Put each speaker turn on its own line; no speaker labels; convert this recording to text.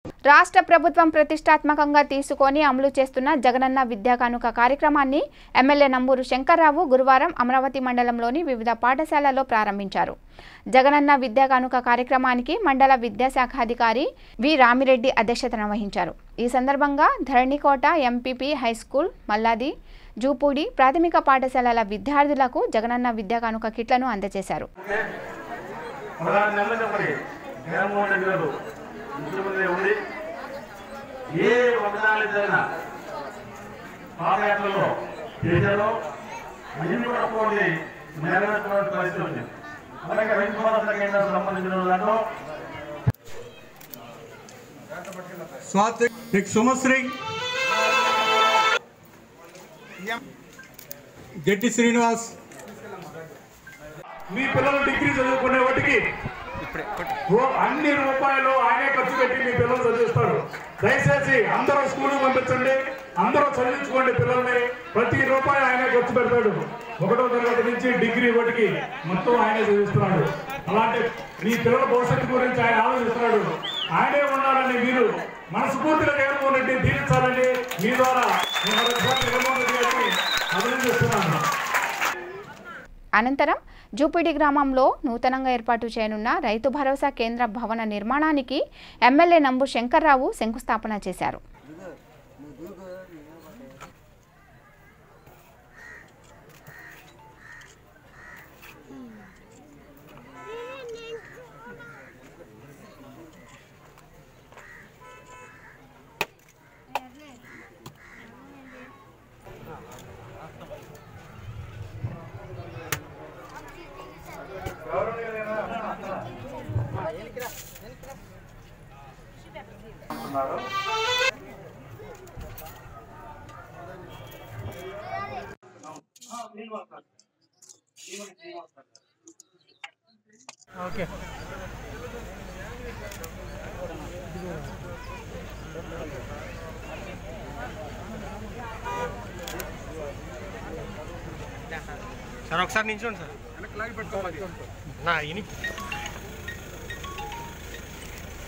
రాష్ట్ర ప్రభుత్వం ప్రతిష్టాత్మకంగా తీసుకొని అమలు చేస్తున్న జగనన్న విద్యా కానుక కార్యక్రమాన్ని ఎమ్మెల్యే నంబూరు శంకర్రావు గురువారం అమరావతి మండలంలోని వివిధ పాఠశాలల్లో ప్రారంభించారు జగనన్న విద్యా కానుక కార్యక్రమానికి మండల విద్యాశాఖాధికారి వి రామిరెడ్డి అధ్యక్షతన వహించారు ఈ సందర్భంగా ధరణికోట ఎంపీపీ హైస్కూల్ మల్లాది జూపూడి ప్రాథమిక పాఠశాలల విద్యార్థులకు జగనన్న విద్యా కానుక కిట్లను అందజేశారు
పదహారు నెలల చెప్పండి జగన్మోహన్ రెడ్డి గారు ముఖ్యమంత్రి ఉండి ఏ ఒకదాని జరిగిన పాదయాత్రలో చేశారో అన్ని కూడా పోటీ నెరవేర్చుకోవాల్సిన పరిస్థితి ఉంది అలాగే రైతు భరోసా కేంద్రానికి సంబంధించిన దాంట్లో
स्वातिक सुमश्री గెట్టి శ్రీనివాస్
మీ పిల్లలు డిగ్రీ చదువుకునే వాటికి రూ- అన్ని రూపాయలు ఆయనే ఖర్చు పెట్టి మీ పిల్లలు చదివిస్తారు దయచేసి అందరూ స్కూల్ పంపించండి అందరూ చదివించుకోండి పిల్లల్ని ప్రతి రూపాయి ఆయనే ఖర్చు పెడతాడు ఒకటో తరగతి నుంచి డిగ్రీ వాటికి మొత్తం ఆయనే చదివిస్తున్నాడు అలాంటి మీ పిల్లల భవిష్యత్తు గురించి ఆయన ఆలోచిస్తున్నాడు ఆయనే ఉండాలని మీరు మనస్ఫూర్తిగా జగన్మోహన్ రెడ్డి దీవించాలని మీ ద్వారా నేను మరొకసారి జగన్మోహన్ రెడ్డి గారిని అభినందిస్తున్నాను
అనంతరం జూపిడి గ్రామంలో నూతనంగా ఏర్పాటు చేయనున్న రైతు భరోసా కేంద్ర భవన నిర్మాణానికి ఎమ్మెల్యే నంబు శంకర్రావు శంకుస్థాపన చేశారు
సార్ ఒకసారి నించోండి సార్ నా ఇని